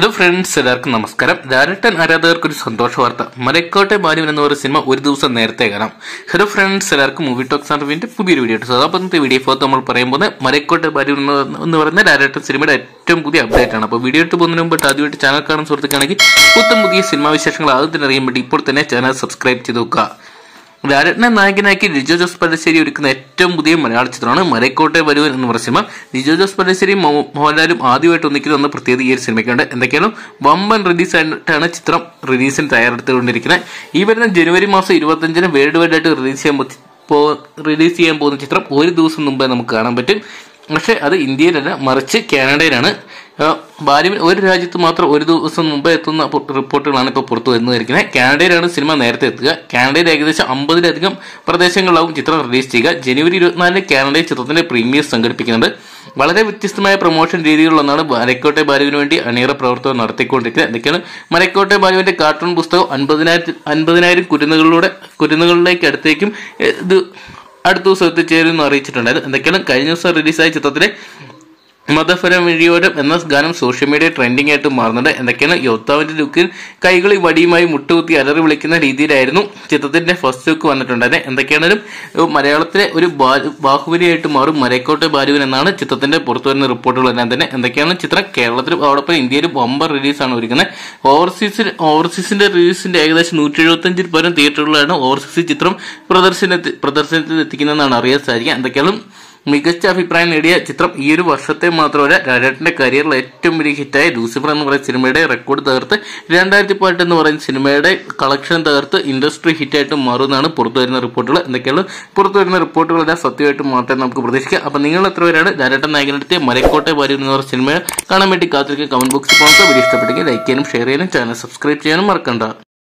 hello friends എല്ലാവർക്കും നമസ്കാരം ഡയറക്ടൻ ആരാധകർക്ക് ഒരു സന്തോഷ വാർത്ത മലക്കോട്ടെ ബാലുവൻ എന്ന ഒരു സിനിമ ഒരു ദിവസം നേരത്തെ കാണാം ഹലോ ഫ്രണ്ട്സ് എല്ലാവർക്കും മൂവി ടോക്സ് അറിവിന്റെ പുതിയൊരു വീഡിയോ സോ അപ്പോൾ ഇന്നത്തെ വീഡിയോ ഫോർത്ത് നമ്മൾ പറയുമ്പോൾ മലക്കോട്ടെ ബാലുവൻ എന്ന് എന്ന് പറയുന്ന ഡയറക്ടർ സിനിമയുടെ ഏറ്റവും പുതിയ അപ്ഡേറ്റ് ആണ് അപ്പോൾ വീഡിയോ ഇട്ട് പോകുന്നതിന് മുമ്പ് ആദ്യമായിട്ട് ചാനൽ കാണുന്ന സുഹൃത്തുക്കാണെങ്കിൽ പുത്തം പുതിയ സിനിമാ വിശേഷങ്ങൾ ആദ്യം തന്നെ അറിയാൻ വേണ്ടി ഇപ്പോൾ തന്നെ ചാനൽ സബ്സ്ക്രൈബ് ചെയ്ത് നോക്കുക രാരട്നെ നായകനാക്കി ലിജോ ജോസ് പല്ലശ്ശേരി ഒരുക്കുന്ന ഏറ്റവും പുതിയ മലയാള ചിത്രമാണ് മരക്കോട്ടെ വരുവൻ എന്ന് പറയുന്ന സിനിമ ലിജോ ജോസ് പല്ലശ്ശേരിയും മോ- മോഹൻലാലും ആദ്യമായിട്ട് ഒന്നിക്കുന്ന ഒന്ന് പ്രത്യേകത ഈ ഒരു സിനിമയ്ക്കുണ്ട് എന്തൊക്കെയാണ് വമ്പൻ റിലീസ് ആയിട്ടാണ് ചിത്രം റിലീസിന് തയ്യാറെടുത്തുകൊണ്ടിരിക്കുന്നത് ഈ വരുന്ന ജനുവരി മാസം ഇരുപത്തഞ്ചിന് വേൾഡ് വൈഡ് ആയിട്ട് റിലീസ് ചെയ്യാൻ പോ- പോ- റിലീസ് ചെയ്യാൻ പോകുന്ന ചിത്രം ഒരു ദിവസം മുമ്പേ നമുക്ക് കാണാൻ പറ്റും പക്ഷേ അത് ഇന്ത്യയിലല്ല മറിച്ച് കാനഡയിലാണ് ആ, ബാല്യവിൻ ഒരു രാജ്യത്ത് മാത്രം ഒരു ദിവസം മുമ്പേ എത്തുന്ന പു- റിപ്പോർട്ടുകളാണ് ഇപ്പോൾ പുറത്തു വരുന്നതായിരിക്കുന്നത് കാനഡയിലാണ് സിനിമ നേരത്തെ എത്തുക കാനഡയിൽ ഏകദേശം അമ്പതിലധികം പ്രദേശങ്ങളിലാവും ചിത്രം റിലീസ് ചെയ്യുക ജനുവരി ഇരുപത്തിനാലിന് കാനഡയിൽ ചിത്രത്തിന്റെ പ്രീമിയർ സംഘടിപ്പിക്കുന്നുണ്ട് വളരെ വ്യത്യസ്തമായ പ്രൊമോഷൻ രീതികളിലൊന്നാണ് മരക്കോട്ടെ ബാലുവിന് വേണ്ടി അണിയറ പ്രവർത്തനം നടത്തിക്കൊണ്ടിരിക്കുന്നത് എന്തൊക്കെയാണ് മരക്കോട്ടെ ബാലുവിന്റെ കാർട്ടൂൺ പുസ്തകം അൻപതിനായിരത്തി അൻപതിനായിരം കുരുന്നുകളിലൂടെ കുരുന്നുകളിലേക്ക് അടുത്തേക്കും ഏ, ഇത് അടുത്ത ദിവസം എത്തിച്ചേരുമെന്ന് അറിയിച്ചിട്ടുണ്ടായിരുന്നു എന്തൊക്കെയാണ് കഴിഞ്ഞ ദിവസം റിലീസായ ചിത്രത്തിലെ മതപരമിഴിയോരം എന്ന ഗാനം സോഷ്യൽ മീഡിയ ട്രെൻഡിംഗ് ആയിട്ട് മാറുന്നുണ്ട് എന്തൊക്കെയാണ് യോദ്ധാവിന്റെ ലുക്കിൽ കൈകളിൽ വടിയുമായി മുട്ടുകുത്തി അലറി വിളിക്കുന്ന രീതിയിലായിരുന്നു ചിത്രത്തിന്റെ ഫസ്റ്റ് ലുക്ക് വന്നിട്ടുണ്ടായിരുന്നത് എന്തൊക്കെയാണെങ്കിലും ഏഹ് മലയാളത്തിലെ ഒരു ബാ- ബാഹുബലിയായിട്ട് മാറും മരക്കോട്ടെ ബാലുവൻ എന്നാണ് ചിത്രത്തിന്റെ പുറത്തു വരുന്ന റിപ്പോർട്ടുകളെല്ലാം തന്നെ എന്തൊക്കെയാണ് ചിത്രം കേരളത്തിലും അതോടൊപ്പം ഇന്ത്യയിലും ബമ്പർ റിലീസാണ് ഒരുക്കുന്നത് ഓവർസീസിൽ ഓവർസീസിന്റെ റിലീസിന്റെ ഏകദേശം നൂറ്റി എഴുപത്തഞ്ചിൽ പരം തിയേറ്ററുകളിലാണ് ഓവർസീസ് ചിത്രം പ്രദർശനത്തിൽ പ്രദർശനത്തിൽ എത്തിക്കുന്നതെന്നാണ് അറിയാൻ സാധിക്കുക എന്തൊക്കെയാണ് മികച്ച അഭിപ്രായം നേടിയ ചിത്രം ഈ ഒരു വർഷത്തെ മാത്രമല്ല രാജേട്ടന്റെ കരിയറിൽ ഏറ്റവും വലിയ ഹിറ്റായ ലൂസിഫർ എന്ന് പറയുന്ന സിനിമയുടെ റെക്കോർഡ് തകർത്ത് രണ്ടായിരത്തി പതിനെട്ട് എന്ന് പറയുന്ന സിനിമയുടെ കളക്ഷൻ തകർത്ത് ഇൻഡസ്ട്രി ഹിറ്റായിട്ട് മാറുമെന്നാണ് പുറത്തു വരുന്ന റിപ്പോർട്ടുകൾ എന്തൊക്കെയാണ് പുറത്തു വരുന്ന റിപ്പോർട്ടുകളെല്ലാം സത്യമായിട്ട് മാത്രമേ നമുക്ക് പ്രതീക്ഷിക്കാം അപ്പൊ നിങ്ങൾ എത്ര പേരാണ് രാജേട്ടൻ നായകനെടുത്ത് മരക്കോട്ടെ വാരി എന്ന് പറയുന്ന സിനിമ കാണാൻ വേണ്ടി കാത്തിരിക്കുക കമന്റ് ബോക്സിൽ പോകുക വീഡിയോ ഇഷ്ടപ്പെട്ടെങ്കിൽ ലൈക്ക് ചെയ്യാനും ഷെയർ ചെയ്യാനും ചാനൽ സബ്സ്ക്രൈബ് ചെയ്യാനും മറക്കണ്ട